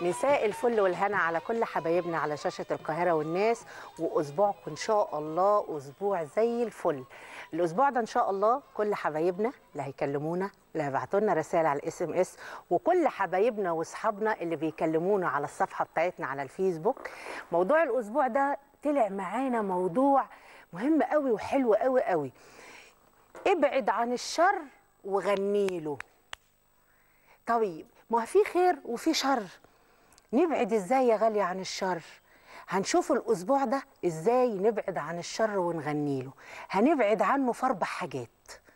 مساء الفل والهنا على كل حبايبنا على شاشة القاهرة والناس وأسبوعكم إن شاء الله أسبوع زي الفل الأسبوع ده إن شاء الله كل حبايبنا اللي هيكلمونا اللي هيبعتوا لنا رسائل على الاس ام اس وكل حبايبنا واصحابنا اللي بيكلمونا على الصفحة بتاعتنا على الفيسبوك موضوع الأسبوع ده طلع معانا موضوع مهم قوي وحلو قوي قوي ابعد عن الشر وغني له طيب ما في خير وفي شر نبعد ازاي يا غالية عن الشر هنشوف الاسبوع ده ازاي نبعد عن الشر ونغني له هنبعد عنه في اربع حاجات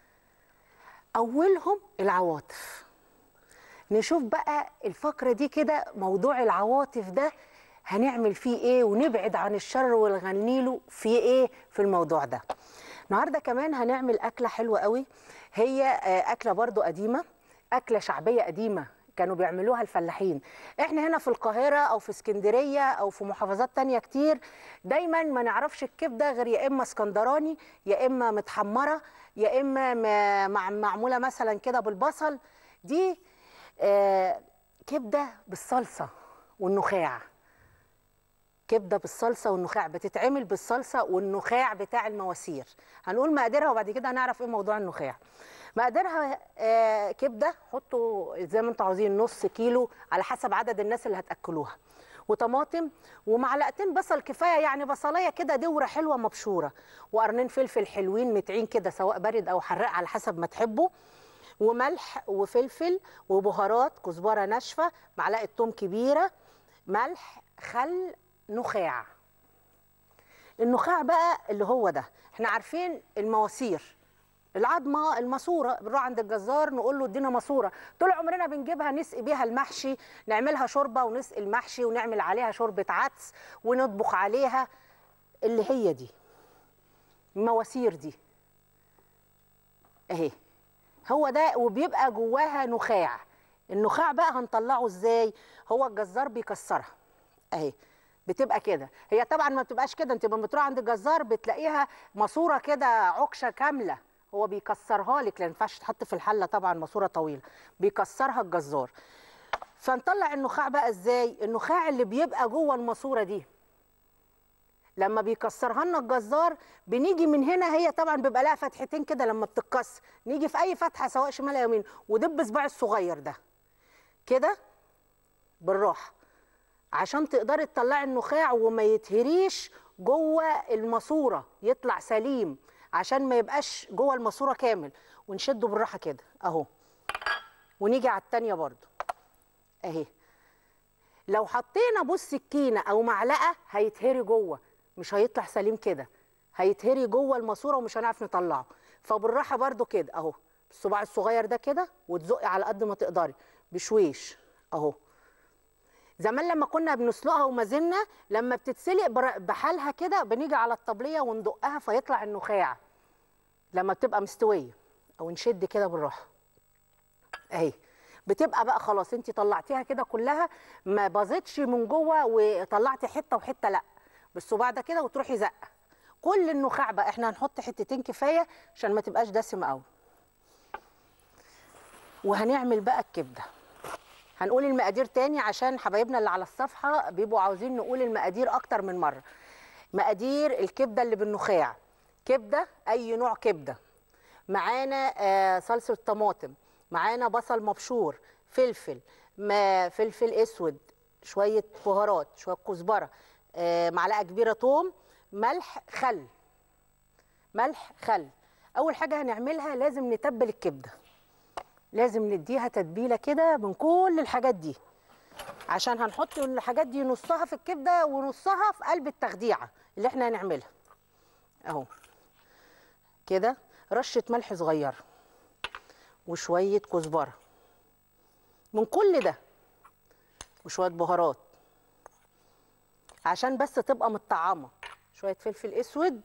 اولهم العواطف نشوف بقى الفقرة دي كده موضوع العواطف ده هنعمل فيه ايه ونبعد عن الشر ونغني له في ايه في الموضوع ده النهارده كمان هنعمل اكله حلوه قوي هي آه، اكله برضو قديمه اكله شعبيه قديمه كانوا بيعملوها الفلاحين احنا هنا في القاهره او في اسكندريه او في محافظات تانية كتير دايما ما نعرفش الكبده غير يا اما اسكندراني يا اما متحمره يا اما م- مع معموله مثلا كده بالبصل دي آه، كبده بالصلصه والنخاع كبده بالصلصه والنخاع بتتعمل بالصلصه والنخاع بتاع المواسير هنقول مقاديرها وبعد كده هنعرف ايه موضوع النخاع مقاديرها آه كبده حطوا زي ما انتوا عاوزين نص كيلو على حسب عدد الناس اللي هتاكلوها وطماطم ومعلقتين بصل كفايه يعني بصلايه كده دوره حلوه مبشوره وقرنين فلفل حلوين متعين كده سواء بارد او حراق على حسب ما تحبوا وملح وفلفل وبهارات كزبره ناشفه معلقه توم كبيره ملح خل نخاع النخاع بقى اللي هو ده احنا عارفين المواسير العظمه الماسوره بنروح عند الجزار نقول له ادينا ماسوره طول عمرنا بنجيبها نسقي بيها المحشي نعملها شوربه ونسقي المحشي ونعمل عليها شوربه عدس ونطبخ عليها اللي هي دي المواسير دي اهي هو ده وبيبقى جواها نخاع النخاع بقى هنطلعه ازاي هو الجزار بيكسرها اهي بتبقى كده هي طبعا ما بتبقاش كده انت لما بتروح عند الجزار بتلاقيها ماسوره كده عكشه كامله هو بيكسرها لك لان ما ينفعش تحط في الحله طبعا ماسوره طويله بيكسرها الجزار فنطلع النخاع بقى ازاي النخاع اللي بيبقى جوه الماسوره دي لما بيكسرها لنا الجزار بنيجي من هنا هي طبعا بيبقى لها فتحتين كده لما بتتكسر نيجي في اي فتحه سواء شمال او يمين ودب صباع الصغير ده كده بالراحه عشان تقدري تطلعي النخاع وما يتهريش جوه الماسوره يطلع سليم عشان ما يبقاش جوه الماسوره كامل ونشده بالراحه كده اهو ونيجي على التانيه برضو اهي لو حطينا بص سكينه او معلقه هيتهري جوه مش هيطلع سليم كده هيتهري جوه الماسوره ومش هنعرف نطلعه فبالراحه برضو كده اهو الصباع الصغير ده كده وتزقي على قد ما تقدري بشويش اهو زمان لما كنا بنسلقها وما زلنا لما بتتسلق بر- بحالها كده بنيجي على الطبليه وندقها فيطلع النخاع لما بتبقى مستويه او نشد كده بالراحه اهي بتبقى بقى خلاص انت طلعتيها كده كلها ما باظتش من جوه وطلعتي حته وحته لا بالصباع ده كده وتروحي زقه كل النخاع بقى احنا هنحط حتتين كفايه عشان ما تبقاش دسمه قوي وهنعمل بقى الكبده هنقول المقادير تاني عشان حبايبنا اللي على الصفحه بيبقوا عاوزين نقول المقادير اكتر من مره مقادير الكبده اللي بالنخاع كبده اي نوع كبده معانا آه، صلصه طماطم معانا بصل مبشور فلفل ما فلفل اسود شويه بهارات شويه كزبره آه، معلقه كبيره توم ملح خل ملح خل اول حاجه هنعملها لازم نتبل الكبده لازم نديها تتبيله كده من كل الحاجات دي عشان هنحط الحاجات دي نصها في الكبده ونصها في قلب التخديعه اللي احنا هنعملها اهو كده رشه ملح صغيره وشويه كزبره من كل ده وشويه بهارات عشان بس تبقى متطعمه شويه فلفل اسود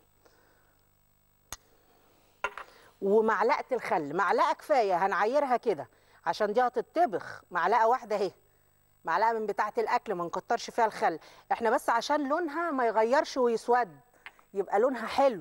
ومعلقه الخل معلقه كفايه هنعيرها كده عشان دي هتطبخ معلقه واحده اهي معلقه من بتاعه الاكل ما نكترش فيها الخل احنا بس عشان لونها ما يغيرش ويسود يبقى لونها حلو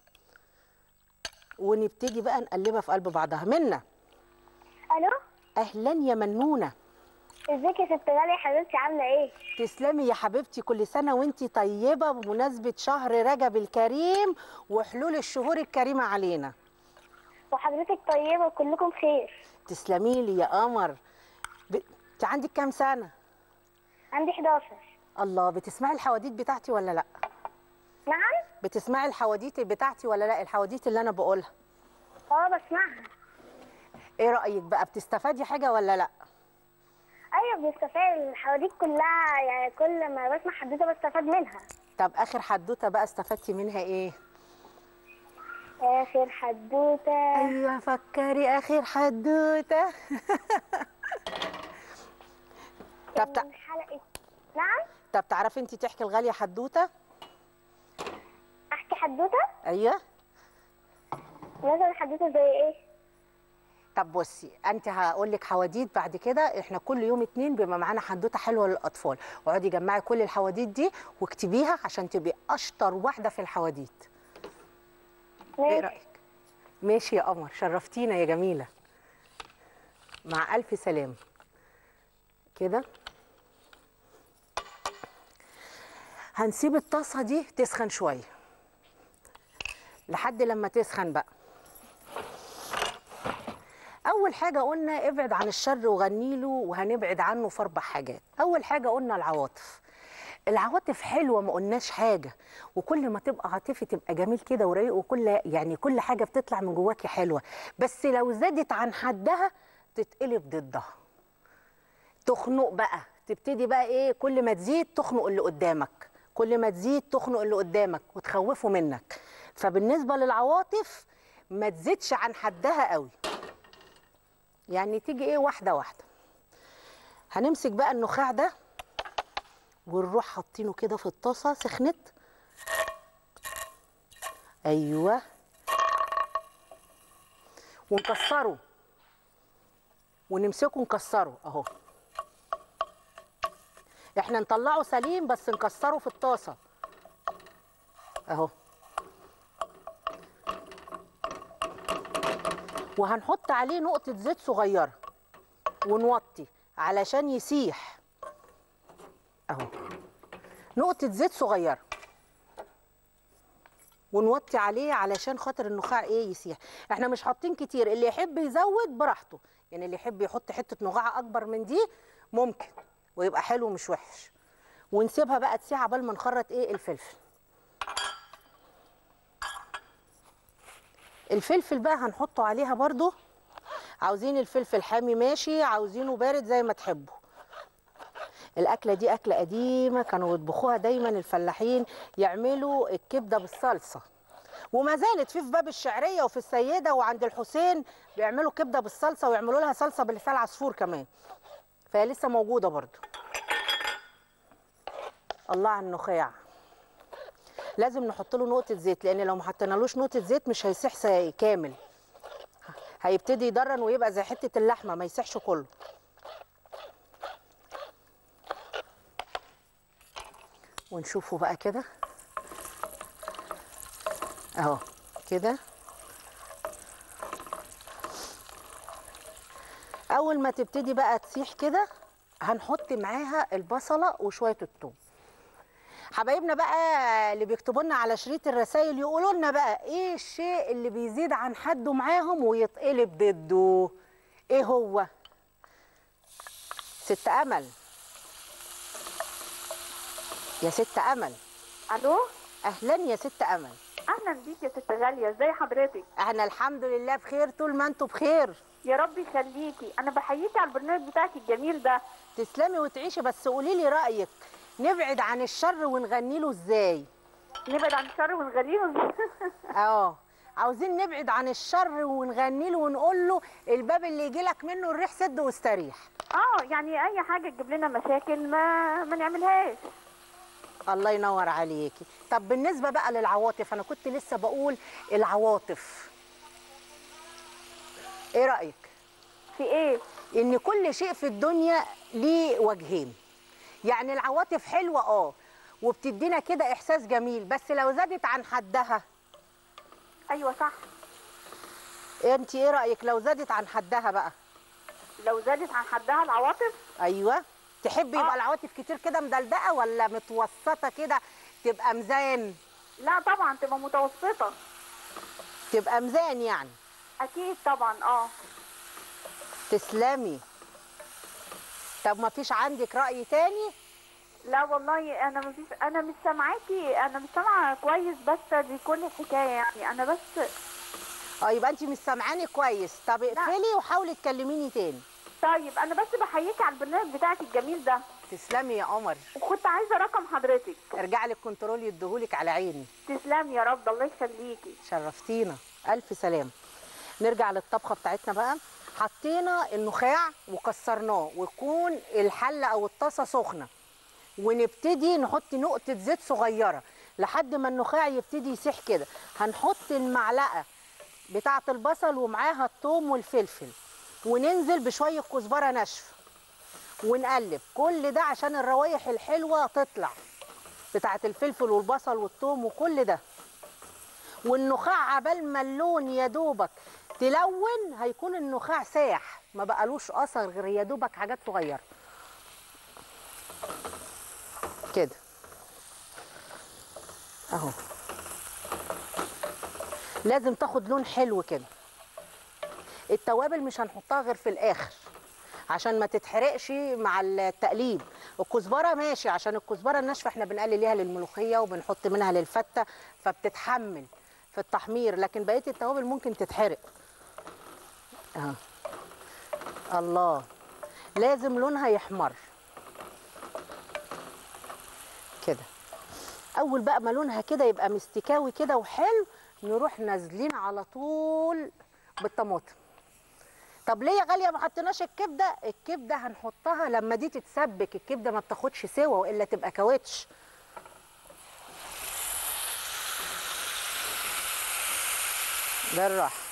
ونبتدي بقى نقلبها في قلب بعضها منا الو اهلا يا منونه ازيك يا ست غالية حبيبتي عاملة ايه؟ تسلمي يا حبيبتي كل سنة وانتي طيبة بمناسبة شهر رجب الكريم وحلول الشهور الكريمة علينا وحضرتك طيبة وكلكم خير تسلمي لي يا قمر ب... انت عندك كام سنة؟ عندي 11 الله بتسمعي الحواديت بتاعتي ولا لا؟ نعم؟ بتسمعي الحواديت بتاعتي ولا لا؟ الحواديت اللي انا بقولها اه بسمعها ايه رأيك بقى بتستفادي حاجة ولا لا؟ ايوه بستفاد الحواديت كلها يعني كل ما بسمع حدوته بستفاد منها طب اخر حدوتة بقى استفدتي منها ايه؟ اخر حدوته ايوه فكري اخر حدوتة طب تع... كان حلقة نعم؟ طب تعرفي انت تحكي الغالية حدوتة؟ احكي حدوته؟ ايوه مثلا حدوته زي ايه؟ طب بصي انت هقول لك حواديت بعد كده احنا كل يوم اتنين بيبقى معانا حدوته حلوه للاطفال اقعدي جمعي كل الحواديت دي واكتبيها عشان تبقي اشطر واحده في الحواديت ايه ماشي رايك ماشي يا قمر شرفتينا يا جميله مع الف سلامه كده هنسيب الطاسه دي تسخن شويه لحد لما تسخن بقى اول حاجه قلنا ابعد عن الشر وغني له وهنبعد عنه في اربع حاجات اول حاجه قلنا العواطف العواطف حلوه ما قلناش حاجه وكل ما تبقى عاطفي تبقى جميل كده ورقيق وكل يعني كل حاجه بتطلع من جواكي حلوه بس لو زادت عن حدها تتقلب ضدها تخنق بقى تبتدي بقى ايه كل ما تزيد تخنق اللي قدامك كل ما تزيد تخنق اللي قدامك وتخوفه منك فبالنسبه للعواطف ما تزيدش عن حدها قوي يعني تيجي ايه واحده واحده هنمسك بقى النخاع ده ونروح حاطينه كده في الطاسه سخنت ايوه ونكسره ونمسكه نكسره اهو احنا نطلعه سليم بس نكسره في الطاسه اهو وهنحط عليه نقطة زيت صغيرة ونوطي علشان يسيح اهو نقطة زيت صغيرة ونوطي عليه علشان خاطر النخاع ايه يسيح احنا مش حاطين كتير اللي يحب يزود براحته يعني اللي يحب يحط حتة نخاع اكبر من دي ممكن ويبقى حلو مش وحش ونسيبها بقى تسيح عبال ما نخرط ايه الفلفل الفلفل بقى هنحطه عليها برضو عاوزين الفلفل حامي ماشي عاوزينه بارد زي ما تحبوا الأكلة دي أكلة قديمة كانوا يطبخوها دايما الفلاحين يعملوا الكبدة بالصلصة وما زالت في في باب الشعرية وفي السيدة وعند الحسين بيعملوا كبدة بالصلصة ويعملوا لها صلصة بلسان عصفور كمان فهي لسه موجودة برضو الله على النخاع لازم نحط له نقطه زيت لان لو ما حطينالوش نقطه زيت مش هيسيح سا- كامل هيبتدي يدرن ويبقى زي حته اللحمه ما يسيحش كله ونشوفه بقى كده اهو كده اول ما تبتدي بقى تسيح كده هنحط معاها البصله وشويه الثوم حبايبنا بقى اللي بيكتبوا لنا على شريط الرسائل يقولوا لنا بقى ايه الشيء اللي بيزيد عن حده معاهم ويتقلب ضده ايه هو ست امل يا ست امل الو اهلا يا ست امل اهلا بيك يا ست غاليه ازي حضرتك احنا الحمد لله بخير طول ما انتوا بخير يا رب يخليكي انا بحييكي على البرنامج بتاعك الجميل ده تسلمي وتعيشي بس قولي لي رايك نبعد عن الشر ونغني له ازاي نبعد عن الشر ونغريه اه عاوزين نبعد عن الشر ونغني له ونقول له الباب اللي يجي لك منه الريح سد واستريح اه يعني اي حاجه تجيب لنا مشاكل ما ما نعملهاش الله ينور عليكي طب بالنسبه بقى للعواطف انا كنت لسه بقول العواطف ايه رايك في ايه ان كل شيء في الدنيا ليه وجهين يعني العواطف حلوه اه وبتدينا كده احساس جميل بس لو زادت عن حدها ايوه صح انت ايه رايك لو زادت عن حدها بقى لو زادت عن حدها العواطف ايوه تحبي يبقى آه. العواطف كتير كده مدلدقه ولا متوسطه كده تبقى ميزان لا طبعا تبقى متوسطه تبقى ميزان يعني اكيد طبعا اه تسلمي طب ما فيش عندك رأي تاني لا والله انا مفيش انا مش سامعاكي انا مش سامعه كويس بس دي كل الحكايه يعني انا بس اه يبقى انت مش سامعاني كويس طب اقفلي وحاولي تكلميني تاني طيب انا بس بحييكي على البرنامج بتاعك الجميل ده تسلمي يا قمر وكنت عايزه رقم حضرتك ارجع لي الكنترول يديهولك على عيني تسلمي يا رب الله يخليكي شرفتينا الف سلام نرجع للطبخه بتاعتنا بقى حطينا النخاع وكسرناه ويكون الحله او الطاسه سخنه ونبتدي نحط نقطه زيت صغيره لحد ما النخاع يبتدي يسيح كده هنحط المعلقه بتاعه البصل ومعاها الثوم والفلفل وننزل بشويه كزبره ناشفه ونقلب كل ده عشان الروايح الحلوه تطلع بتاعه الفلفل والبصل والثوم وكل ده والنخاع عبال ما اللون يا دوبك تلون هيكون النخاع ساح ما بقالوش اثر غير يا دوبك حاجات صغيره كده اهو لازم تاخد لون حلو كده التوابل مش هنحطها غير في الاخر عشان ما تتحرقش مع التقليب الكزبره ماشي عشان الكزبره الناشفه احنا بنقلل ليها للملوخيه وبنحط منها للفته فبتتحمل في التحمير لكن بقيه التوابل ممكن تتحرق اه الله لازم لونها يحمر كده اول بقى ما لونها كده يبقى مستكاوي كده وحلو نروح نازلين على طول بالطماطم طب ليه يا غاليه ما حطيناش الكبده الكبده هنحطها لما دي تتسبك الكبده ما بتاخدش سوا والا تبقى كاوتش بالراحه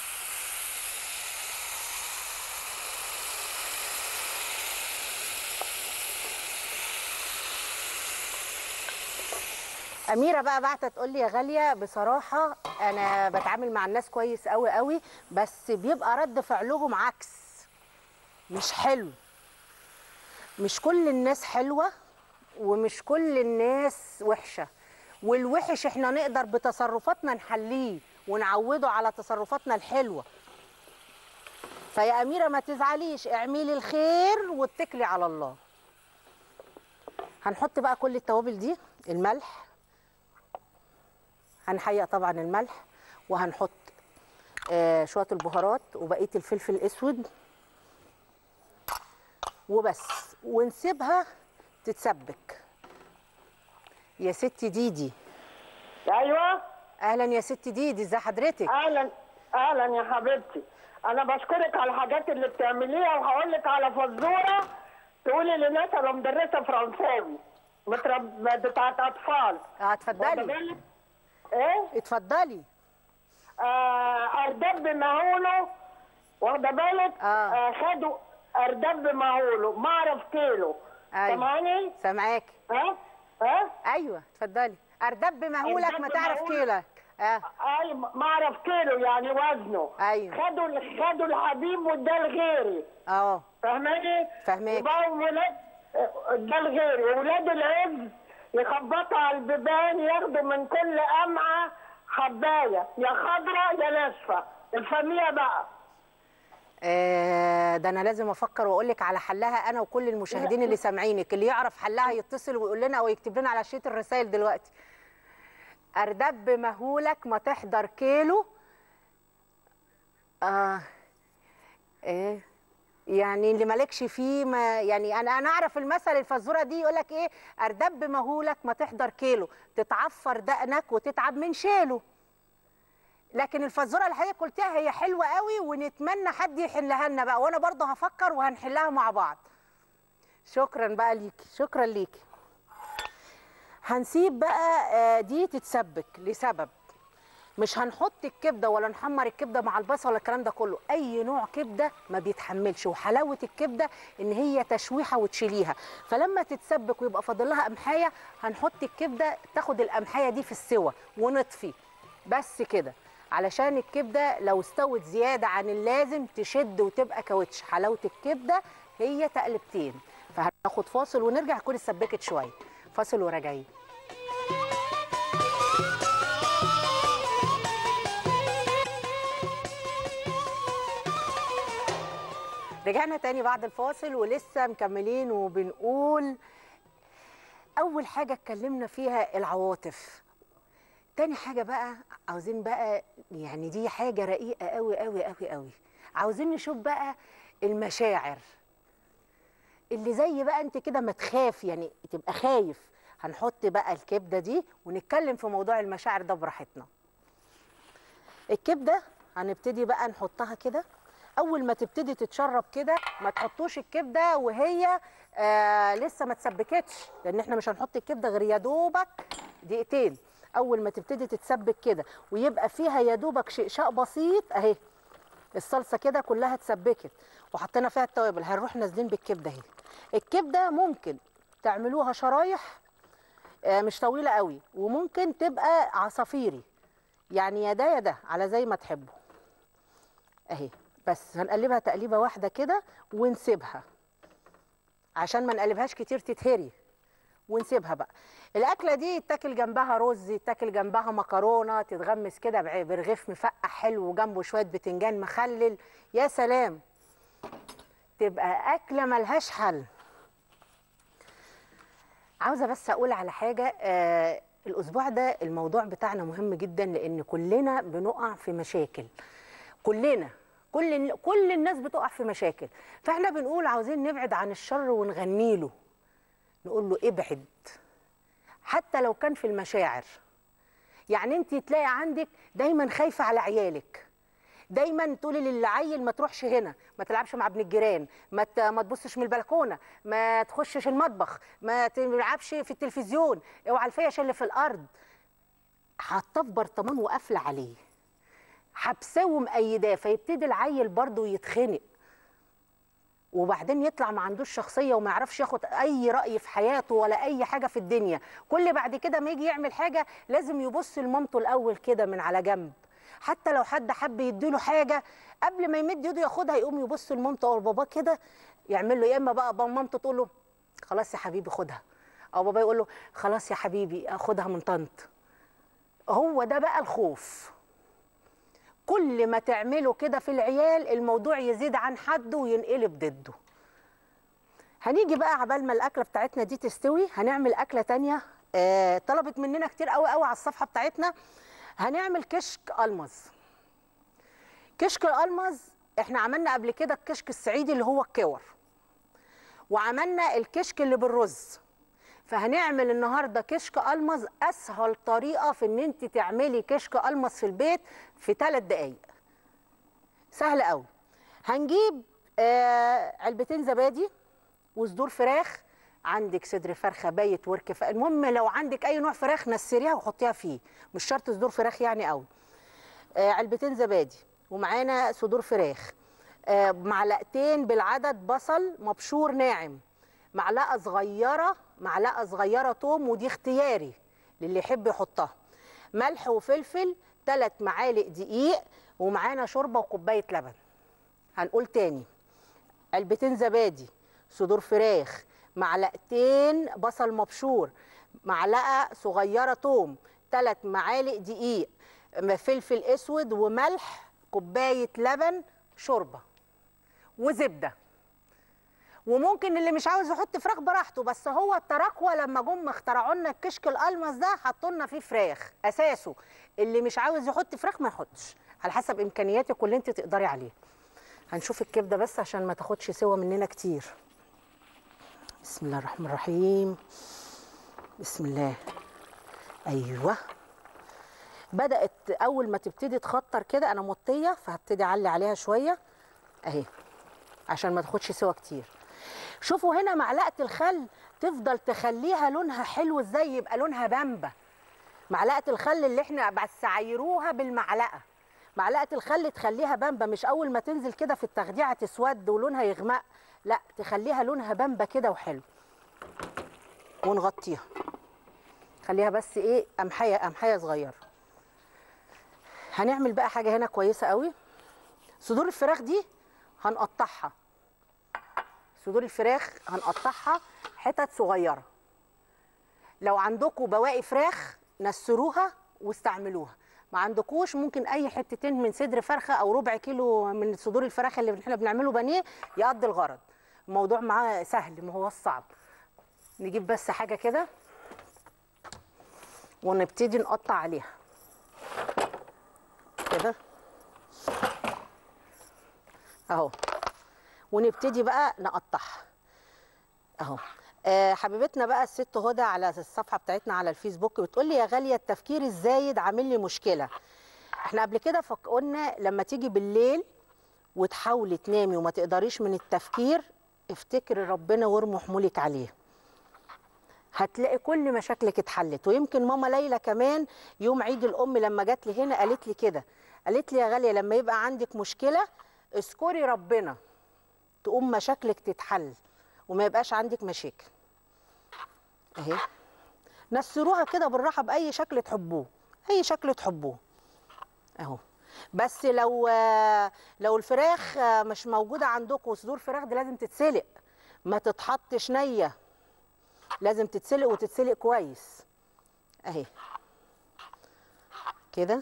أميرة بقى بعتت تقول لي يا غالية بصراحة أنا بتعامل مع الناس كويس قوي قوي بس بيبقى رد فعلهم عكس مش حلو مش كل الناس حلوة ومش كل الناس وحشة والوحش احنا نقدر بتصرفاتنا نحليه ونعوده على تصرفاتنا الحلوة فيا أميرة ما تزعليش اعملي الخير واتكلي على الله هنحط بقى كل التوابل دي الملح هنحيق طبعا الملح وهنحط آه شويه البهارات وبقيه الفلفل الاسود وبس ونسيبها تتسبك يا ست ديدي ايوه اهلا يا ست ديدي ازي حضرتك اهلا اهلا يا حبيبتي انا بشكرك على الحاجات اللي بتعمليها وهقول لك على فزوره تقولي لناس انا مدرسه فرنساوي مترب... بتاعت اطفال اه واخدة اتفضلي بالك؟ ايه اتفضلي آه اردب مهوله واخده بالك آه. آه خدوا اردب مهوله ما اعرف كيلو أيوة. سامعني سامعاكي ها ها ايوه اتفضلي اردب مهولك ما أردب تعرف مهولك. كيلك اه اي ما اعرف كيلو يعني وزنه أيوة. خدوا خدوا الحبيب وده الغيري اه فاهماني؟ فاهماك. وبقوا ولاد ده الغيري ولاد العز يخبطوا على البيبان ياخدوا من كل قمعه حبايه يا خضراء يا ناشفه الفاميه بقى آه، ده انا لازم افكر واقول لك على حلها انا وكل المشاهدين اللي سامعينك اللي يعرف حلها يتصل ويقول لنا او يكتب لنا على شيت الرسائل دلوقتي اردب مهولك ما تحضر كيلو اه ايه يعني اللي مالكش فيه ما يعني انا انا اعرف المثل الفزوره دي يقول لك ايه اردب مهولك ما تحضر كيلو تتعفر دقنك وتتعب من شيله لكن الفزوره اللي حضرتك قلتيها هي حلوه قوي ونتمنى حد يحلها لنا بقى وانا برضه هفكر وهنحلها مع بعض شكرا بقى ليكي شكرا ليكي هنسيب بقى آه، دي تتسبك لسبب مش هنحط الكبده ولا نحمر الكبده مع البصل ولا الكلام ده كله اي نوع كبده ما بيتحملش وحلاوه الكبده ان هي تشويحه وتشيليها فلما تتسبك ويبقى فاضل لها قمحايه هنحط الكبده تاخد القمحايه دي في السوى ونطفي بس كده علشان الكبده لو استوت زياده عن اللازم تشد وتبقى كاوتش حلاوه الكبده هي تقلبتين فهناخد فاصل ونرجع تكون اتسبكت شويه فاصل وراجعين رجعنا تاني بعد الفاصل ولسه مكملين وبنقول اول حاجه اتكلمنا فيها العواطف تاني حاجه بقى عاوزين بقى يعني دي حاجه رقيقه قوي قوي قوي قوي عاوزين نشوف بقى المشاعر اللي زي بقى انت كده ما تخاف يعني تبقى خايف هنحط بقى الكبده دي ونتكلم في موضوع المشاعر ده براحتنا الكبده هنبتدي بقى نحطها كده اول ما تبتدي تتشرب كده ما تحطوش الكبده وهي آه لسه ما تسبكتش لان احنا مش هنحط الكبده غير يا دوبك دقيقتين اول ما تبتدي تتسبك كده ويبقى فيها يا دوبك شقشاق بسيط اهي الصلصه كده كلها اتسبكت وحطينا فيها التوابل هنروح نازلين بالكبده اهي الكبده ممكن تعملوها شرايح آه مش طويله قوي وممكن تبقى عصافيري يعني يا ده يا ده على زي ما تحبوا اهي بس هنقلبها تقليبه واحده كده ونسيبها عشان ما نقلبهاش كتير تتهري ونسيبها بقى الاكله دي يتاكل جنبها رز يتاكل جنبها مكرونه تتغمس كده بع- برغيف مفقع حلو وجنبه شويه بتنجان مخلل يا سلام تبقى اكله ملهاش حل عاوزه بس اقول على حاجه آه الاسبوع ده الموضوع بتاعنا مهم جدا لان كلنا بنقع في مشاكل كلنا كل كل الناس بتقع في مشاكل فاحنا بنقول عاوزين نبعد عن الشر ونغني له نقول له ابعد حتى لو كان في المشاعر يعني انت تلاقي عندك دايما خايفه على عيالك دايما تقولي للعيل ما تروحش هنا ما تلعبش مع ابن الجيران ما ت- ما تبصش من البلكونه ما تخشش المطبخ ما تلعبش في التلفزيون اوعى الفيش اللي في الارض حاطاه في برطمان وقافله عليه حبساه ومقيداه فيبتدي العيل برضه يتخنق وبعدين يطلع ما عندوش شخصيه وما يعرفش ياخد اي راي في حياته ولا اي حاجه في الدنيا كل بعد كده ما يجي يعمل حاجه لازم يبص لمامته الاول كده من على جنب حتى لو حد حب يديله حاجه قبل ما يمد ايده ياخدها يقوم يبص لمامته او لباباه كده يعمل له يا اما بقى بقى مامته تقول له خلاص يا حبيبي خدها او بابا يقول له خلاص يا حبيبي خدها من طنط هو ده بقى الخوف كل ما تعمله كده في العيال الموضوع يزيد عن حده وينقلب ضده هنيجي بقى عبال ما الاكله بتاعتنا دي تستوي هنعمل اكله تانية آه طلبت مننا كتير قوي قوي على الصفحه بتاعتنا هنعمل كشك المظ كشك الالمظ احنا عملنا قبل كده الكشك الصعيدي اللي هو الكور وعملنا الكشك اللي بالرز فهنعمل النهارده كشك المظ اسهل طريقه في ان انت تعملي كشك المظ في البيت في ثلاث دقائق سهل قوي هنجيب آه علبتين زبادي وصدور فراخ عندك صدر فرخه بايت ورك ف... المهم لو عندك اي نوع فراخ نسريها وحطيها فيه مش شرط صدور فراخ يعني قوي آه علبتين زبادي ومعانا صدور فراخ آه معلقتين بالعدد بصل مبشور ناعم معلقه صغيره معلقه صغيره توم ودي اختياري للي يحب يحطها ملح وفلفل ثلاث معالق دقيق ومعانا شوربه وكوبايه لبن هنقول تاني علبتين زبادي صدور فراخ معلقتين بصل مبشور معلقه صغيره توم ثلاث معالق دقيق فلفل اسود وملح كوبايه لبن شوربه وزبده وممكن اللي مش عاوز يحط فراخ براحته بس هو التراكوة لما جم اخترعوا لنا الكشك الالمس ده حطوا لنا فيه فراخ اساسه اللي مش عاوز يحط فراخ ما يحطش على حسب امكانياتك واللي انت تقدري عليه هنشوف الكبده بس عشان ما تاخدش سوا مننا كتير بسم الله الرحمن الرحيم بسم الله ايوه بدات اول ما تبتدي تخطر كده انا موطيه فهبتدي اعلي عليها شويه اهي عشان ما تاخدش سوا كتير شوفوا هنا معلقه الخل تفضل تخليها لونها حلو ازاي يبقى لونها بامبا معلقه الخل اللي احنا بس عايروها بالمعلقه معلقه الخل تخليها بامبا مش اول ما تنزل كده في التخديعه تسود ولونها يغمق لا تخليها لونها بامبا كده وحلو ونغطيها خليها بس ايه قمحيه قمحيه صغيره هنعمل بقى حاجه هنا كويسه قوي صدور الفراخ دي هنقطعها صدور الفراخ هنقطعها حتت صغيره لو عندكم بواقي فراخ نسروها واستعملوها ما عندكوش ممكن اي حتتين من صدر فرخه او ربع كيلو من صدور الفراخ اللي احنا بنعمله بانيه يقضي الغرض الموضوع معاه سهل ما هو صعب نجيب بس حاجه كده ونبتدي نقطع عليها كده اهو ونبتدي بقى نقطعها اهو آه حبيبتنا بقى الست هدى على الصفحه بتاعتنا على الفيسبوك بتقول لي يا غاليه التفكير الزايد عامل لي مشكله احنا قبل كده فك- قلنا لما تيجي بالليل وتحاولي تنامي وما تقدريش من التفكير افتكري ربنا وارمي حمولك عليه هتلاقي كل مشاكلك اتحلت ويمكن ماما ليلى كمان يوم عيد الام لما جات لي هنا قالت لي كده قالت لي يا غاليه لما يبقى عندك مشكله اذكري ربنا تقوم مشاكلك تتحل وما يبقاش عندك مشاكل اهي نسروها كده بالراحه باي شكل تحبوه اي شكل تحبوه اهو بس لو لو الفراخ مش موجوده عندكم صدور فراخ دي لازم تتسلق ما تتحطش نيه لازم تتسلق وتتسلق كويس اهي كده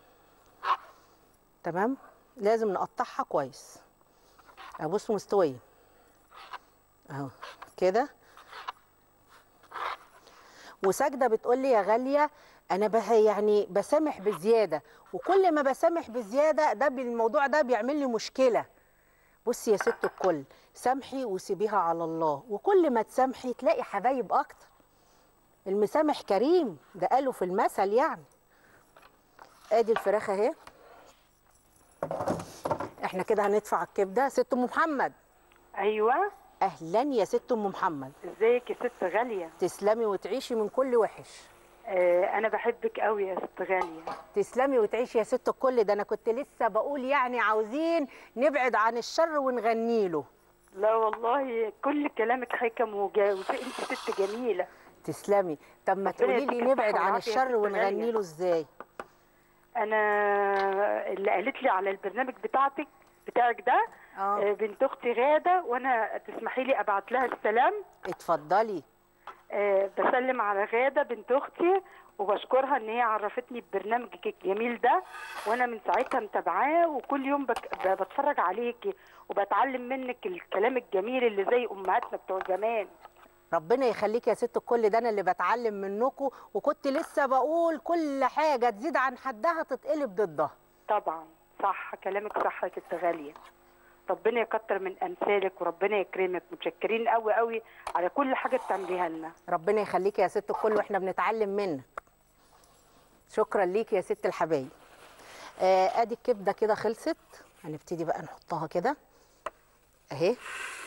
تمام لازم نقطعها كويس ابص مستويه اهو كده وساجده بتقول لي يا غاليه انا بها يعني بسامح بزياده وكل ما بسامح بزياده ده بالموضوع ده بيعمل لي مشكله بصي يا ست الكل سامحي وسيبيها على الله وكل ما تسامحي تلاقي حبايب اكتر المسامح كريم ده قالوا في المثل يعني ادي الفراخ اهي احنا كده هندفع الكبده ست ام محمد ايوه اهلا يا ست ام محمد ازيك يا ست غاليه تسلمي وتعيشي من كل وحش آه انا بحبك قوي يا ست غاليه تسلمي وتعيشي يا ست الكل ده انا كنت لسه بقول يعني عاوزين نبعد عن الشر ونغني له لا والله كل كلامك حكم وجاوز انت ست جميله تسلمي طب ما ربنا تقولي لي يديك نبعد الصحة عن والعافية يا الشر ست ونغني غالية. له ازاي انا اللي قالت لي على البرنامج بتاعتك بتاعك ده اه آه بنت اختي غاده وانا تسمحي لي ابعت لها السلام اتفضلي آه بسلم على غاده بنت اختي وبشكرها ان هي عرفتني ببرنامجك الجميل ده وانا من ساعتها متابعاه وكل يوم بك ب- بتفرج عليكي وبتعلم منك الكلام الجميل اللي زي امهاتنا بتوع زمان ربنا يخليك يا ست الكل ده انا اللي بتعلم منكم وكنت لسه بقول كل حاجه تزيد عن حدها تتقلب ضدها طبعا صح كلامك صح يا ست غاليه ربنا يكتر من امثالك وربنا يكرمك متشكرين قوي قوي على كل حاجه بتعمليها لنا ربنا يخليك يا ست الكل واحنا بنتعلم منك شكرا ليك يا ست الحبايب آه ادي الكبده كده خلصت هنبتدي بقى نحطها كده اهي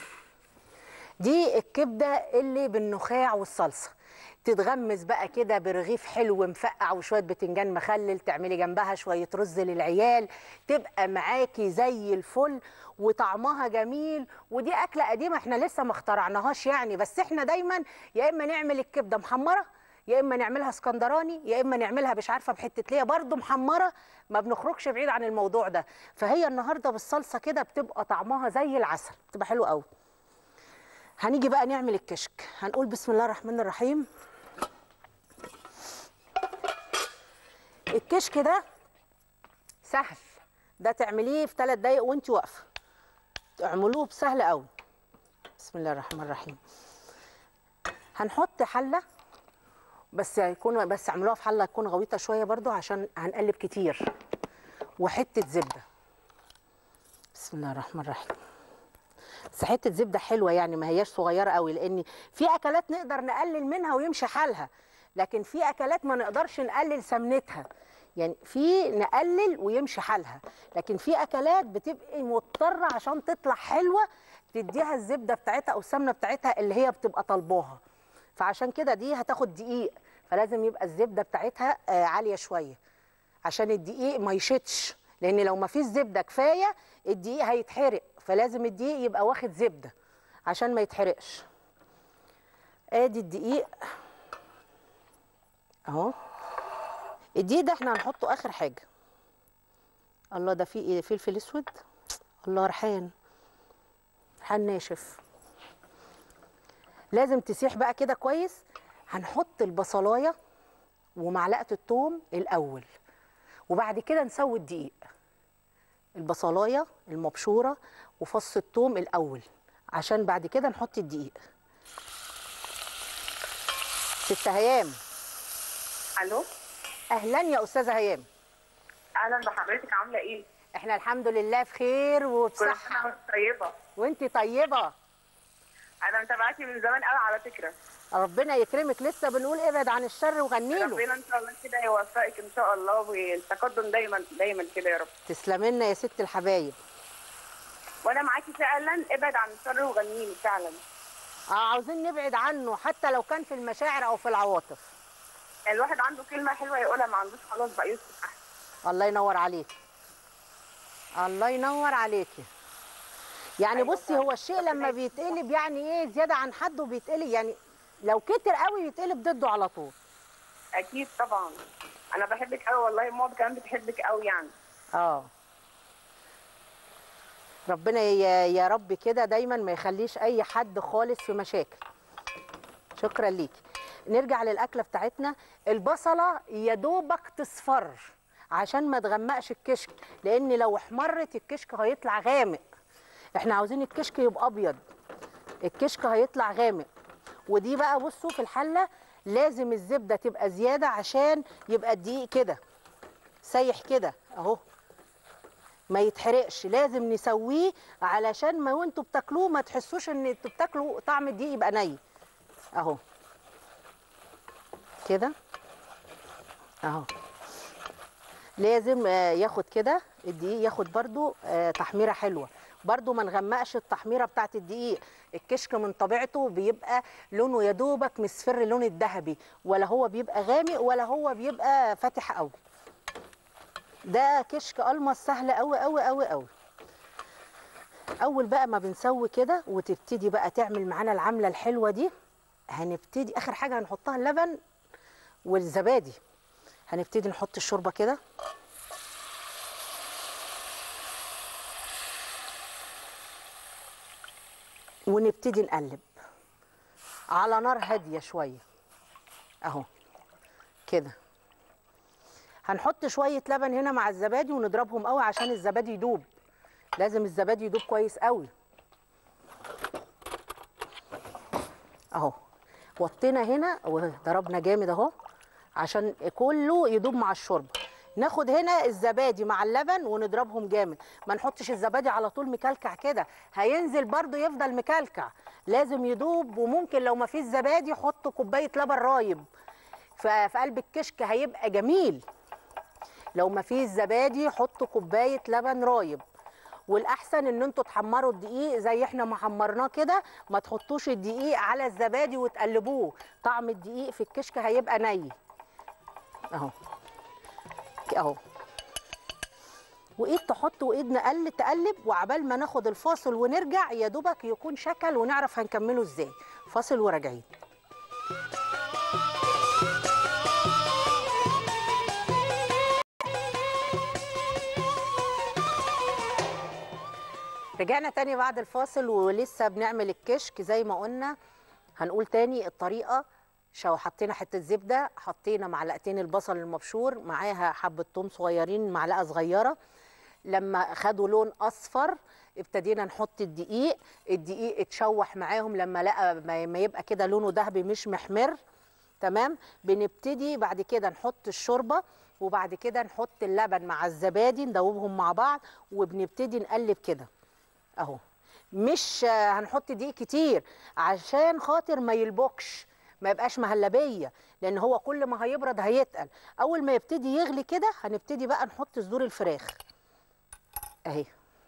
دي الكبده اللي بالنخاع والصلصه تتغمس بقى كده برغيف حلو مفقع وشويه بتنجان مخلل تعملي جنبها شويه رز للعيال تبقى معاكي زي الفل وطعمها جميل ودي اكله قديمه احنا لسه ما اخترعناهاش يعني بس احنا دايما يا اما نعمل الكبده محمره يا اما نعملها اسكندراني يا اما نعملها مش عارفه بحته ليه برضو محمره ما بنخرجش بعيد عن الموضوع ده فهي النهارده بالصلصه كده بتبقى طعمها زي العسل بتبقى حلوه قوي هنيجي بقى نعمل الكشك هنقول بسم الله الرحمن الرحيم الكشك ده سهل ده تعمليه في ثلاث دقايق وانت واقفه تعملوه بسهل قوي بسم الله الرحمن الرحيم هنحط حله بس يكون بس اعملوها في حله تكون غويطه شويه برضو عشان هنقلب كتير وحته زبده بسم الله الرحمن الرحيم بس حته زبده حلوه يعني ما هياش صغيره قوي لان في اكلات نقدر نقلل منها ويمشي حالها لكن في اكلات ما نقدرش نقلل سمنتها يعني في نقلل ويمشي حالها لكن في اكلات بتبقي مضطره عشان تطلع حلوه تديها الزبده بتاعتها او السمنه بتاعتها اللي هي بتبقى طالباها فعشان كده دي هتاخد دقيق فلازم يبقى الزبده بتاعتها آه، عاليه شويه عشان الدقيق ما يشطش لان لو ما فيش زبده كفايه الدقيق هيتحرق فلازم الدقيق يبقى واخد زبده عشان ما يتحرقش ادي الدقيق اهو الدقيق ده احنا هنحطه اخر حاجه الله ده فيه ايه فلفل اسود الله ريحان ريحان ناشف لازم تسيح بقى كده كويس هنحط البصلايه ومعلقه الثوم الاول وبعد كده نسوي الدقيق البصلايه المبشوره وفص الثوم الاول عشان بعد كده نحط الدقيق ست هيام الو اهلا يا استاذه هيام اهلا بحضرتك عامله ايه؟ احنا الحمد لله في خير كل وبصحه سنه وانت طيبه وانتي طيبه انا متابعاكي من زمان قوي على فكره ربنا يكرمك لسه بنقول ابعد عن الشر وغني له ربنا ان شاء الله كده يوفقك ان شاء الله والتقدم دايما دايما كده يا رب تسلمي لنا يا ست الحبايب وانا معاكي فعلا ابعد عن الشر وغنيني فعلا اه عاوزين نبعد عنه حتى لو كان في المشاعر او في العواطف الواحد عنده كلمه حلوه يقولها ما عندوش خلاص بقى يسكت احسن الله ينور عليك الله ينور عليكي يعني أيوة بصي فعلا. هو الشيء لما بيتقلب يعني ايه زياده عن حده بيتقلب يعني لو كتر قوي يتقلب ضده على طول اكيد طبعا انا بحبك قوي والله ماما كمان بتحبك قوي يعني اه ربنا يا يا رب كده دايما ما يخليش اي حد خالص في مشاكل شكرا ليكي نرجع للاكله بتاعتنا البصله يا دوبك تصفر عشان ما تغمقش الكشك لان لو احمرت الكشك هيطلع غامق احنا عاوزين الكشك يبقى ابيض الكشك هيطلع غامق ودي بقى بصوا في الحله لازم الزبده تبقى زياده عشان يبقى الدقيق كده سايح كده اهو ما يتحرقش لازم نسويه علشان ما وانتوا بتاكلوه ما تحسوش ان انتوا بتاكلوا طعم الدقيق يبقى ني اهو كده اهو لازم آه، ياخد كده الدقيق ياخد برضو آه، تحميره حلوه برضو ما نغمقش التحميره بتاعت الدقيق الكشك من طبيعته بيبقى لونه يا دوبك مصفر اللون الذهبي ولا هو بيبقى غامق ولا هو بيبقى فاتح قوي ده كشك المص سهل قوي قوي قوي قوي اول بقى ما بنسوي كده وتبتدي بقى تعمل معانا العمله الحلوه دي هنبتدي اخر حاجه هنحطها اللبن والزبادي هنبتدي نحط الشوربه كده ونبتدي نقلب على نار هاديه شويه اهو كده هنحط شويه لبن هنا مع الزبادي ونضربهم قوي عشان الزبادي يدوب لازم الزبادي يدوب كويس قوي اهو وطينا هنا وضربنا جامد اهو عشان كله يدوب مع الشوربه ناخد هنا الزبادي مع اللبن ونضربهم جامد ما نحطش الزبادي على طول مكلكع كده هينزل برضو يفضل مكلكع لازم يدوب وممكن لو ما فيش زبادي حط كوبايه لبن رايب ف- في قلب الكشك هيبقى جميل لو ما فيش زبادي حطوا كوبايه لبن رايب والاحسن ان انتوا تحمروا الدقيق زي احنا ما حمرناه كده ما تحطوش الدقيق على الزبادي وتقلبوه طعم الدقيق في الكشك هيبقى ني اهو اهو وايد تحط وايد نقل تقلب وعبال ما ناخد الفاصل ونرجع يا دوبك يكون شكل ونعرف هنكمله ازاي فاصل وراجعين رجعنا تاني بعد الفاصل ولسه بنعمل الكشك زي ما قلنا هنقول تاني الطريقة شو حطينا حتة زبدة حطينا معلقتين البصل المبشور معاها حبة توم صغيرين معلقة صغيرة لما خدوا لون أصفر ابتدينا نحط الدقيق الدقيق اتشوح معاهم لما لقى ما ما يبقى كده لونه ذهبي مش محمر تمام بنبتدي بعد كده نحط الشوربه وبعد كده نحط اللبن مع الزبادي ندوبهم مع بعض وبنبتدي نقلب كده اهو مش آه، هنحط دقيق كتير عشان خاطر ما يلبكش ما يبقاش مهلبيه لان هو كل ما هيبرد هيتقل اول ما يبتدي يغلي كده هنبتدي بقى نحط صدور الفراخ اهي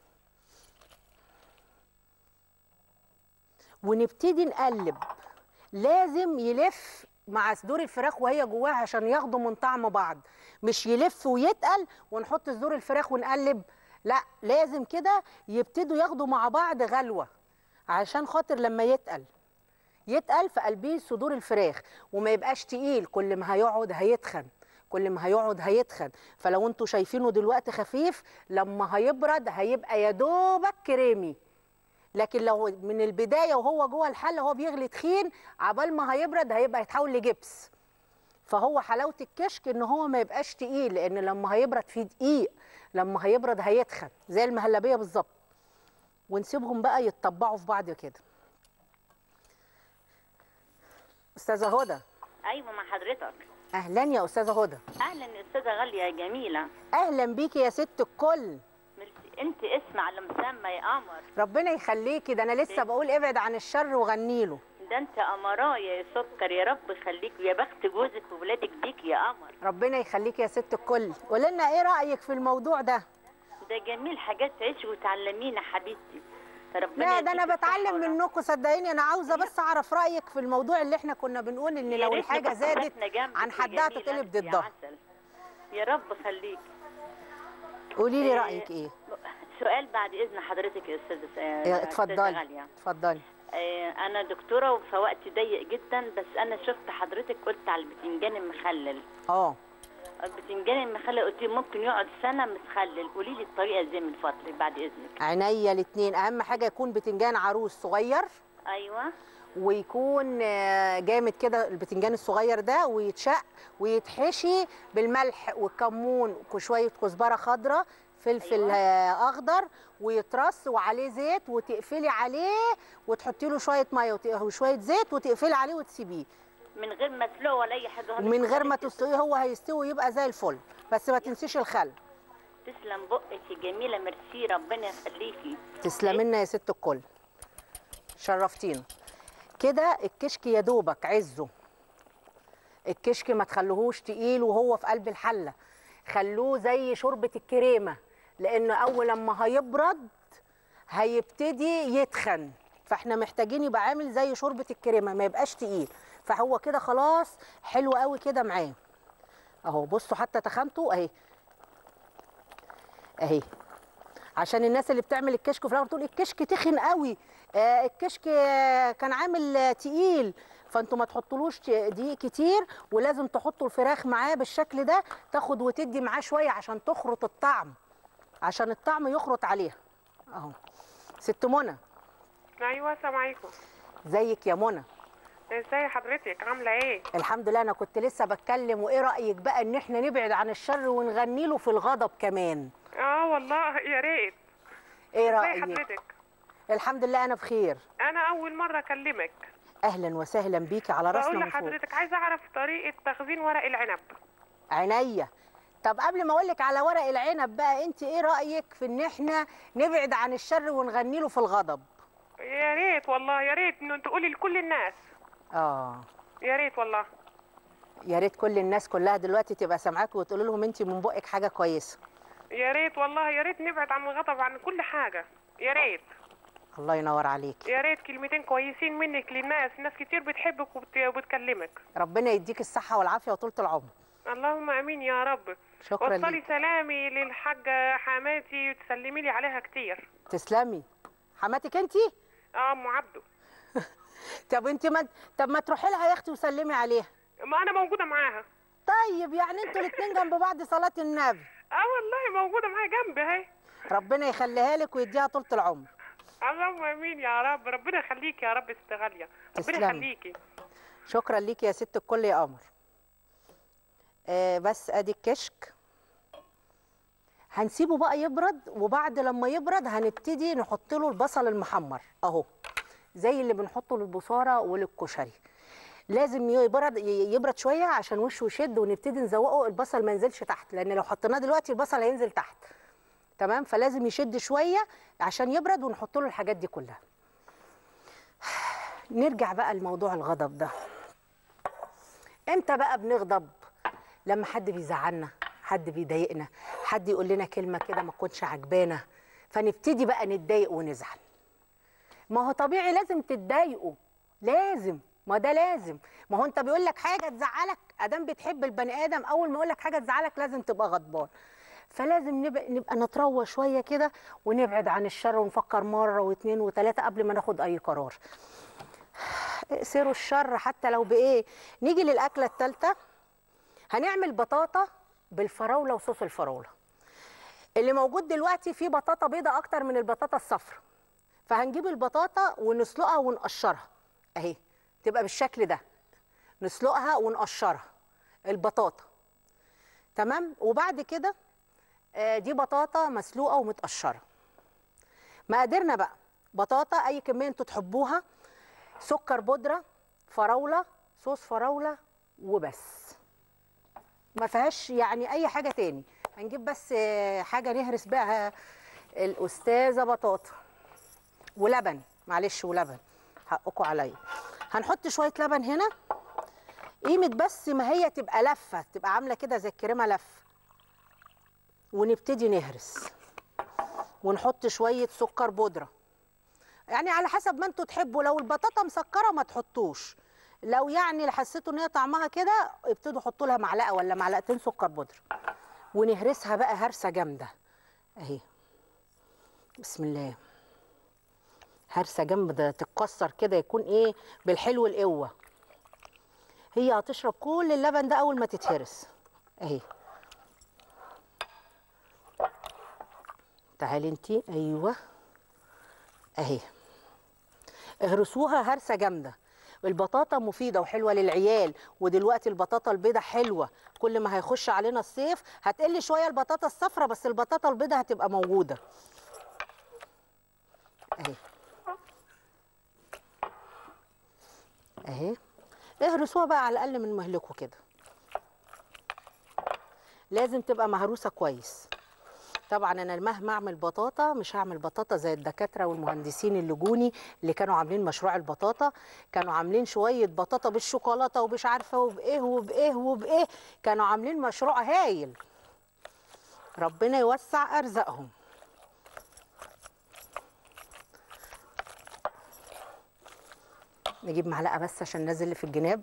ونبتدي نقلب لازم يلف مع صدور الفراخ وهي جواها عشان ياخدوا من طعم بعض مش يلف ويتقل ونحط صدور الفراخ ونقلب لا لازم كده يبتدوا ياخدوا مع بعض غلوه عشان خاطر لما يتقل يتقل في قلبيه صدور الفراخ وما يبقاش تقيل كل ما هيقعد هيتخن كل ما هيقعد هيتخن فلو انتوا شايفينه دلوقتي خفيف لما هيبرد هيبقى يا دوبك كريمي لكن لو من البدايه وهو جوه الحله هو بيغلي تخين عبال ما هيبرد هيبقى يتحول لجبس فهو حلاوه الكشك ان هو ما يبقاش تقيل لان لما هيبرد فيه دقيق لما هيبرد هيتخن زي المهلبيه بالظبط ونسيبهم بقى يتطبعوا في بعض كده استاذه هدى ايوه مع حضرتك اهلا يا استاذه هدى اهلا استاذه غاليه يا جميله اهلا بيكي يا ست الكل ميرسي. انت اسم على مسمى يا قمر ربنا يخليكي ده انا لسه بقول ابعد عن الشر وغنيله ده انت قمرايه يا سكر يا رب يخليك ويا بخت جوزك وولادك بيك يا قمر ربنا يخليكي يا ست الكل قولي لنا ايه رايك في الموضوع ده ده جميل حاجات تعيش وتعلمينا حبيبتي ربنا لا ده انا يديك بتعلم الصحة منكم صدقيني انا عاوزه بس اعرف رايك في الموضوع اللي احنا كنا بنقول ان يا لو ريت الحاجه نبقى زادت احنا جنبك عن يا حدها جميلة تتقلب انت يا ضدها عسل. يا رب خليك قولي لي إيه، رايك ايه سؤال بعد اذن حضرتك يا استاذه إيه، أستاذة اتفضلي غاليه اتفضلي آه، انا دكتوره فوقتي ضيق جدا بس انا شفت حضرتك قلت على البتنجان المخلل اه البتنجان المخلل قلت لي ممكن يقعد سنه متخلل قولي لي الطريقه ازاي من فضلك بعد اذنك عينيا الاثنين اهم حاجه يكون بتنجان عروس صغير ايوه ويكون آه، جامد كده البتنجان الصغير ده ويتشق ويتحشي بالملح والكمون وشويه كزبره خضراء فلفل أيوة. آه، اخضر ويترص وعليه زيت وتقفلي عليه وتحطي له شويه ميه وت- وشويه زيت وتقفلي عليه وتسيبيه من غير ما اسلقه ولا اي حاجه خالص. من غير ما تسلقيه هو هيستوي يبقى زي الفل بس ما تنسيش الخل تسلم بقك يا جميله ميرسي ربنا يخليكي تسلمي لنا يا ست الكل شرفتينا كده الكشك يا دوبك عزه الكشك ما تخلوهوش تقيل وهو في قلب الحله خلوه زي شوربه الكريمه لان اول لما هيبرد هيبتدي يتخن فاحنا محتاجين يبقى عامل زي شوربه الكريمه ما يبقاش تقيل فهو كده خلاص حلو قوي كده معاه اهو بصوا حتى تخنته اهي اهي عشان الناس اللي بتعمل الكشك في الاول تقول الكشك تخن قوي آه الكشك آه، كان عامل آه، تقيل فانتوا ما تحطولوش ت- دقيق كتير ولازم تحطوا الفراخ معاه بالشكل ده تاخد وتدي معاه شويه عشان تخرط الطعم عشان الطعم يخرط عليها اهو ست منى ايوه السلام عليكم زيك يا منى ازاي حضرتك عامله ايه الحمد لله انا كنت لسه بتكلم وايه رايك بقى ان احنا نبعد عن الشر ونغني له في الغضب كمان اه والله يا ريت ايه ازاي رايك حضرتك الحمد لله انا بخير انا اول مره اكلمك اهلا وسهلا بيكي على راسنا بقول من فوق لحضرتك عايزه اعرف طريقه تخزين ورق العنب عينيا طب قبل ما اقول لك على ورق العنب بقى انت ايه رايك في ان احنا نبعد عن الشر ونغني له في الغضب يا ريت والله يا ريت انه تقولي لكل الناس اه يا ريت والله يا ريت كل الناس كلها دلوقتي تبقى سامعاك وتقول لهم انت من بقك حاجه كويسه يا ريت والله يا ريت نبعد عن الغضب عن كل حاجه يا ريت الله ينور عليك يا ريت كلمتين كويسين منك للناس ناس كتير بتحبك وبت... وبتكلمك ربنا يديك الصحه والعافيه وطولة العمر اللهم امين يا رب شكرا وصلي ليك سلامي للحاجه حماتي وتسلمي لي عليها كتير تسلمي حماتك انت اه ام عبده طب انت ما طب ما تروحي لها يا اختي وسلمي عليها ما انا موجوده معاها طيب يعني انتوا الاثنين جنب بعض صلاه النبي اه والله موجوده معايا جنبي اهي ربنا يخليها لك ويديها طولة العمر اللهم امين يا رب ربنا يخليكي يا رب ست غاليه ربنا تسلمي. يخليكي شكرا ليك يا ست الكل يا قمر آه بس ادي الكشك هنسيبه بقى يبرد وبعد لما يبرد هنبتدي نحط له البصل المحمر اهو زي اللي بنحطه للبصاره وللكشري لازم يبرد يبرد شويه عشان وشه يشد ونبتدي نزوقه البصل ما ينزلش تحت لان لو حطيناه دلوقتي البصل هينزل تحت تمام فلازم يشد شويه عشان يبرد ونحط له الحاجات دي كلها نرجع بقى لموضوع الغضب ده امتى بقى بنغضب لما حد بيزعلنا حد بيضايقنا حد يقول لنا كلمه كده ما تكونش عجبانا فنبتدي بقى نتضايق ونزعل ما هو طبيعي لازم تتضايقوا لازم ما ده لازم ما هو انت بيقول لك حاجه تزعلك ادام بتحب البني ادم اول ما يقول لك حاجه تزعلك لازم تبقى غضبان فلازم نبقى, نبقى نتروى شويه كده ونبعد عن الشر ونفكر مره واثنين وثلاثه قبل ما ناخد اي قرار اقسروا الشر حتى لو بايه نيجي للاكله الثالثه هنعمل بطاطا بالفراوله وصوص الفراوله اللي موجود دلوقتي فيه بطاطا بيضه اكتر من البطاطا الصفراء فهنجيب البطاطا ونسلقها ونقشرها اهي تبقى بالشكل ده نسلقها ونقشرها البطاطا تمام وبعد كده آه، دي بطاطا مسلوقه ومتقشره مقاديرنا بقى بطاطا اي كميه انتوا تحبوها سكر بودره فراوله صوص فراوله وبس ما فيهاش يعني اي حاجه تاني هنجيب بس آه، حاجه نهرس بيها الاستاذه بطاطا ولبن معلش ولبن حقكم عليا هنحط شويه لبن هنا قيمه بس ما هي تبقى لفه تبقى عامله كده زي الكريمه لفه ونبتدي نهرس ونحط شويه سكر بودره يعني على حسب ما انتوا تحبوا لو البطاطا مسكره ما تحطوش لو يعني حسيتوا ان هي طعمها كده ابتدوا حطوا لها معلقه ولا معلقتين سكر بودره ونهرسها بقى هرسه جامده اهي بسم الله هرسه جامده تتكسر كده يكون ايه بالحلو القوه هي هتشرب كل اللبن ده اول ما تتهرس اهي تعالي انتي ايوه اهي اهرسوها هرسه جامده البطاطا مفيده وحلوه للعيال ودلوقتي البطاطا البيضه حلوه كل ما هيخش علينا الصيف هتقل شويه البطاطا الصفراء بس البطاطا البيضه هتبقى موجوده اهي اهي اهرسوها بقى على الاقل من مهلكوا كده لازم تبقى مهروسه كويس طبعا انا مهما اعمل بطاطا مش هعمل بطاطا زي الدكاتره والمهندسين اللي جوني اللي كانوا عاملين مشروع البطاطا كانوا عاملين شويه بطاطا بالشوكولاته ومش عارفه وبايه وبايه وبايه كانوا عاملين مشروع هايل ربنا يوسع ارزاقهم نجيب معلقه بس عشان نازل اللي في الجناب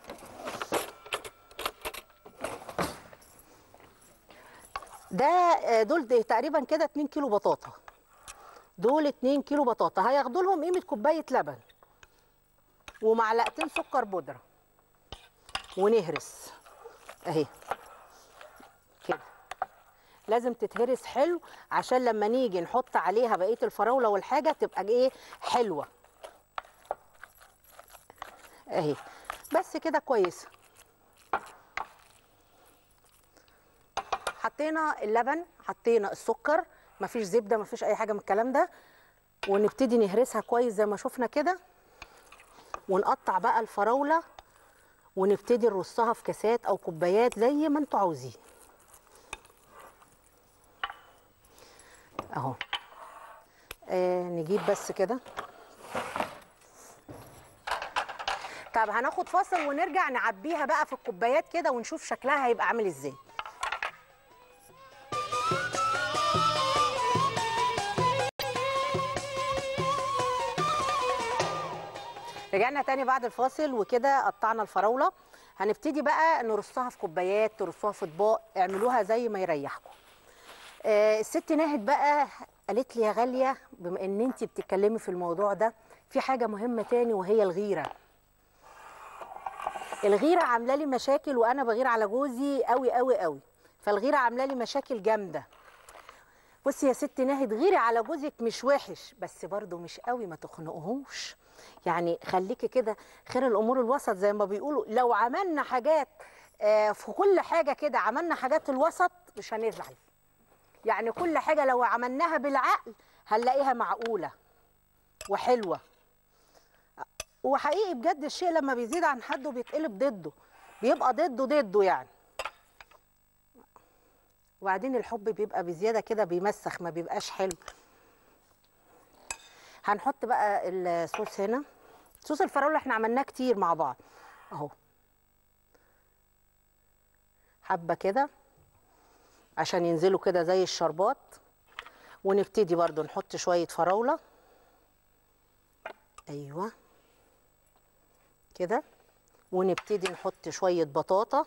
ده آه، دول ده تقريبا كده 2 كيلو بطاطا دول 2 كيلو بطاطا هياخدوا لهم قيمه كوبايه لبن ومعلقتين سكر بودره ونهرس اهي كده لازم تتهرس حلو عشان لما نيجي نحط عليها بقيه الفراوله والحاجه تبقى ايه حلوه اهي بس كده كويسه حطينا اللبن حطينا السكر مفيش زبده مفيش اي حاجه من الكلام ده ونبتدي نهرسها كويس زي ما شفنا كده ونقطع بقى الفراوله ونبتدي نرصها في كاسات او كوبايات زي ما انتوا عاوزين اهو آه نجيب بس كده طب هناخد فاصل ونرجع نعبيها بقى في الكوبايات كده ونشوف شكلها هيبقى عامل ازاي رجعنا تاني بعد الفاصل وكده قطعنا الفراوله هنبتدي بقى نرصها في كوبايات ترصوها في اطباق اعملوها زي ما يريحكم آه الست ناهد بقى قالت لي يا غاليه بما ان انت بتتكلمي في الموضوع ده في حاجه مهمه تاني وهي الغيره الغيره عامله لي مشاكل وانا بغير على جوزي قوي قوي قوي فالغيره عامله لي مشاكل جامده بصي يا ست ناهد غيري على جوزك مش وحش بس برضه مش قوي ما تخنقهوش يعني خليكي كده خير الامور الوسط زي ما بيقولوا لو عملنا حاجات آه، في كل حاجه كده عملنا حاجات الوسط مش هنزعل يعني كل حاجه لو عملناها بالعقل هنلاقيها معقوله وحلوه وحقيقي بجد الشيء لما بيزيد عن حده بيتقلب ضده بيبقى ضده ضده يعني وبعدين الحب بيبقى بزياده كده بيمسخ ما بيبقاش حلو هنحط بقى الصوص هنا صوص الفراوله احنا عملناه كتير مع بعض اهو حبه كده عشان ينزلوا كده زي الشربات ونبتدي برضو نحط شويه فراوله ايوه كده ونبتدي نحط شويه بطاطا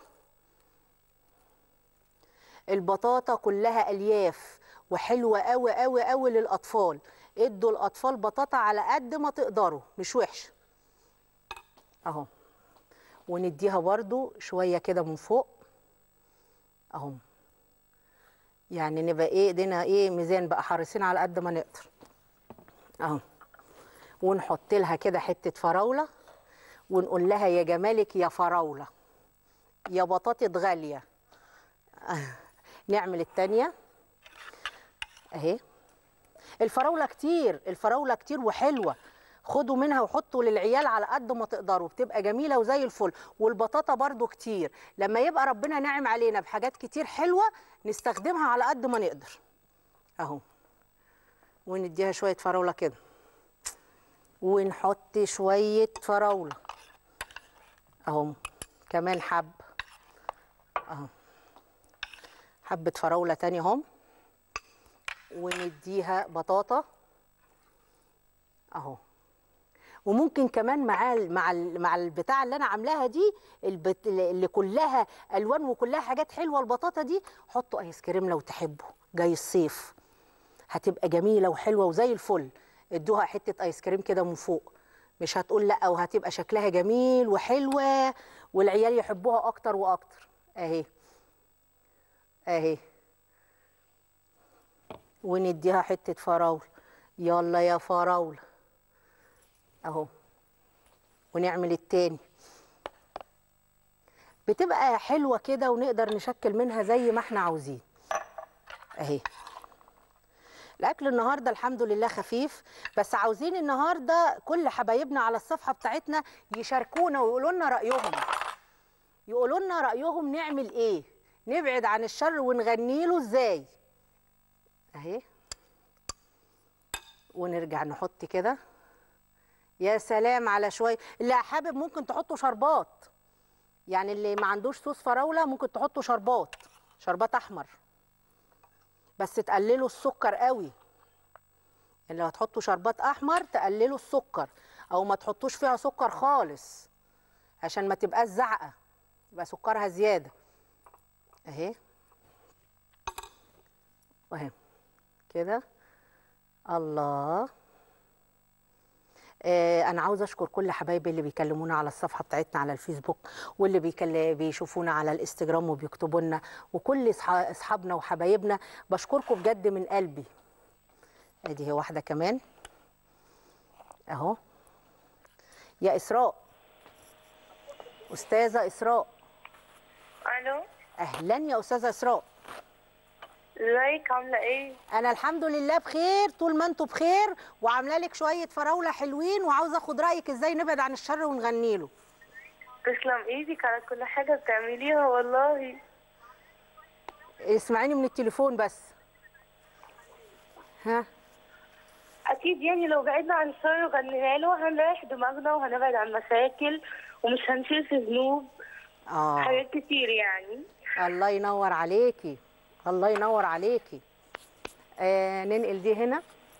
البطاطا كلها الياف وحلوه قوي قوي قوي للاطفال ادوا الاطفال بطاطا على قد ما تقدروا مش وحشه اهو ونديها برضو شويه كده من فوق اهو يعني نبقى ايه ايدينا ايه ميزان بقى حريصين على قد ما نقدر اهو ونحط لها كده حته فراوله ونقول لها يا جمالك يا فراوله يا بطاطا غاليه نعمل التانيه اهي الفراوله كتير الفراوله كتير وحلوه خدوا منها وحطوا للعيال على قد ما تقدروا بتبقى جميله وزي الفل والبطاطا برضو كتير لما يبقى ربنا ناعم علينا بحاجات كتير حلوه نستخدمها على قد ما نقدر اهو ونديها شويه فراوله كده ونحط شويه فراوله اهو كمان حب اهو حبه فراوله تاني اهو ونديها بطاطا اهو وممكن كمان مع ال مع ال مع البتاع اللي انا عاملاها دي البت اللي كلها الوان وكلها حاجات حلوه البطاطا دي حطوا ايس كريم لو تحبوا جاي الصيف هتبقى جميله وحلوه وزي الفل ادوها حته ايس كريم كده من فوق مش هتقول لا وهتبقى شكلها جميل وحلوه والعيال يحبوها اكتر واكتر اهي اهي ونديها حته فراوله يلا يا فراوله اهو ونعمل التاني بتبقى حلوه كده ونقدر نشكل منها زي ما احنا عاوزين اهي الاكل النهارده الحمد لله خفيف بس عاوزين النهارده كل حبايبنا على الصفحه بتاعتنا يشاركونا ويقولوا لنا رايهم يقولوا لنا رايهم نعمل ايه نبعد عن الشر ونغني له ازاي اهي ونرجع نحط كده يا سلام على شويه اللي حابب ممكن تحطوا شربات يعني اللي ما عندوش صوص فراوله ممكن تحطوا شربات شربات احمر بس تقللوا السكر قوي يعني لو هتحطوا شربات احمر تقللوا السكر او ما تحطوش فيها سكر خالص عشان ما تبقاش زعقه يبقى سكرها زياده اهي واهي كده الله آه انا عاوزه اشكر كل حبايبي اللي بيكلمونا على الصفحه بتاعتنا على الفيسبوك واللي بيكل... بيشوفونا على الانستجرام وبيكتبوا لنا وكل أصح- اصحابنا وحبايبنا بشكركم بجد من قلبي ادي هي واحده كمان اهو يا اسراء استاذه اسراء الو اهلا يا استاذه اسراء ازيك عامله ايه انا الحمد لله بخير طول ما انتوا بخير وعامله لك شويه فراوله حلوين وعاوزه اخد رايك ازاي نبعد عن الشر ونغني له تسلم ايدك على كل حاجه بتعمليها والله اسمعيني من التليفون بس ها اكيد يعني لو بعدنا عن الشر وغنينا له هنريح دماغنا وهنبعد عن مشاكل ومش هنشيل في ذنوب اه حاجات كتير يعني الله ينور عليكي الله ينور عليكي آه ننقل دي هنا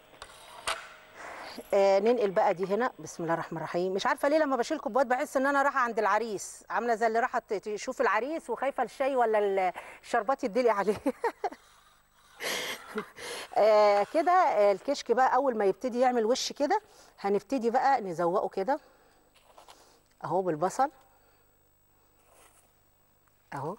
آه ننقل بقى دي هنا بسم الله الرحمن الرحيم مش عارفه ليه لما بشيل كوبايات بحس ان انا رايحه عند العريس عامله زي اللي رايحه ت- تشوف العريس وخايفه الشاي ولا ال- الشربات يدلي عليه آه كده آه، الكشك بقى اول ما يبتدي يعمل وش كده هنبتدي بقى نزوقه كده اهو بالبصل اهو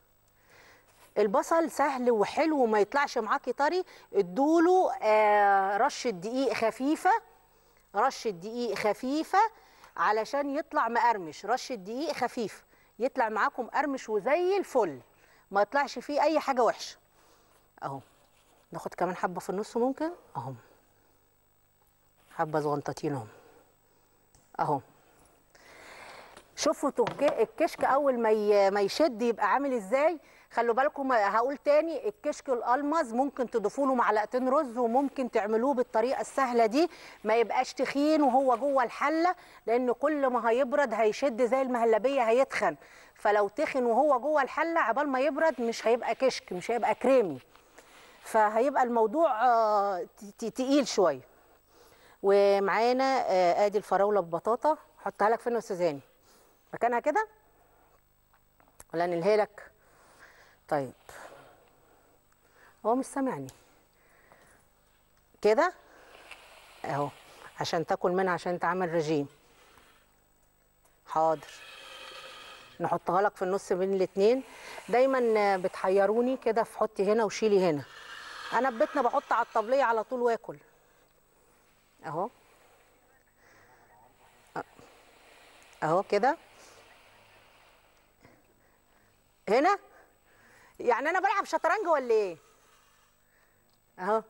البصل سهل وحلو وما يطلعش معاكي طري ادوله آه رشه دقيق خفيفه رشه دقيق خفيفه علشان يطلع مقرمش رشه دقيق خفيف يطلع معاكم مقرمش وزي الفل ما يطلعش فيه اي حاجه وحشه اهو ناخد كمان حبه في النص ممكن اهو حبه صغنطتين اهو اهو شوفوا تك- الكشك اول ما ي- ما يشد يبقى عامل ازاي خلوا بالكم هقول تاني الكشك الالمز ممكن تضيفوا له معلقتين رز وممكن تعملوه بالطريقه السهله دي ما يبقاش تخين وهو جوه الحله لان كل ما هيبرد هيشد زي المهلبيه هيتخن فلو تخن وهو جوه الحله عبال ما يبرد مش هيبقى كشك مش هيبقى كريمي فهيبقى الموضوع آه، ت- ت- تقيل شويه ومعانا آه، ادي الفراوله ببطاطا حطها لك فين يا استاذ هاني مكانها كده ولا نلهي لك طيب هو مش سامعني كده اهو عشان تاكل منها عشان تعمل رجيم حاضر نحطها لك في النص بين الاتنين دايما آه، بتحيروني كده في حطي هنا وشيلي هنا انا في بيتنا بحط على الطبليه على طول واكل اهو أ- اهو كده هنا يعني انا بلعب شطرنج ولا ايه اهو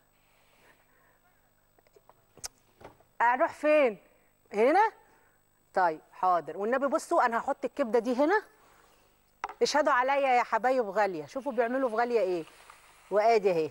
اروح فين هنا طيب حاضر والنبي بصوا انا هحط الكبده دي هنا اشهدوا عليا يا حبايب غاليه شوفوا بيعملوا في غاليه ايه وادي اهي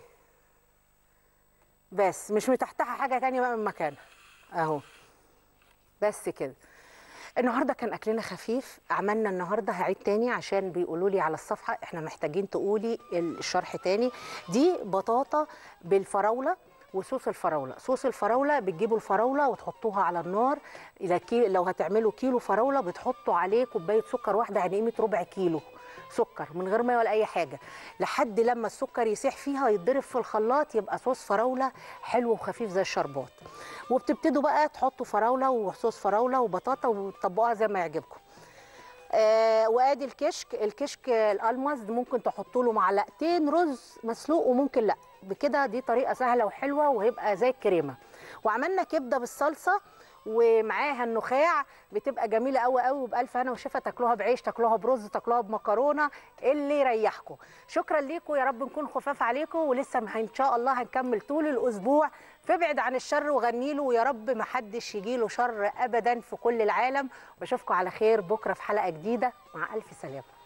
بس مش متحتها حاجه تانية بقى من مكانها اهو بس كده النهارده كان اكلنا خفيف عملنا النهارده هعيد تاني عشان بيقولوا لي على الصفحه احنا محتاجين تقولي الشرح تاني دي بطاطا بالفراوله وصوص الفراوله صوص الفراوله بتجيبوا الفراوله وتحطوها على النار الى كيلو لو هتعملوا كيلو فراوله بتحطوا عليه كوبايه سكر واحده يعني قيمه ربع كيلو سكر من غير ميه ولا اي حاجه لحد لما السكر يسيح فيها يتضرب في الخلاط يبقى صوص فراوله حلو وخفيف زي الشربات وبتبتدوا بقى تحطوا فراوله وصوص فراوله وبطاطا وتطبقوها زي ما يعجبكم آه وادي الكشك الكشك الالماس ممكن تحطوا له معلقتين رز مسلوق وممكن لا بكده دي طريقه سهله وحلوه وهيبقى زي الكريمه وعملنا كبده بالصلصه ومعاها النخاع بتبقى جميله قوي قوي وبالف هنا وشفا تاكلوها بعيش تاكلوها برز تاكلوها بمكرونه اللي يريحكم شكرا ليكم يا رب نكون خفاف عليكم ولسه ما ان شاء الله هنكمل طول الاسبوع فابعد عن الشر وغني له ويا رب ما حدش يجي له شر ابدا في كل العالم بشوفكم على خير بكره في حلقه جديده مع الف سلامه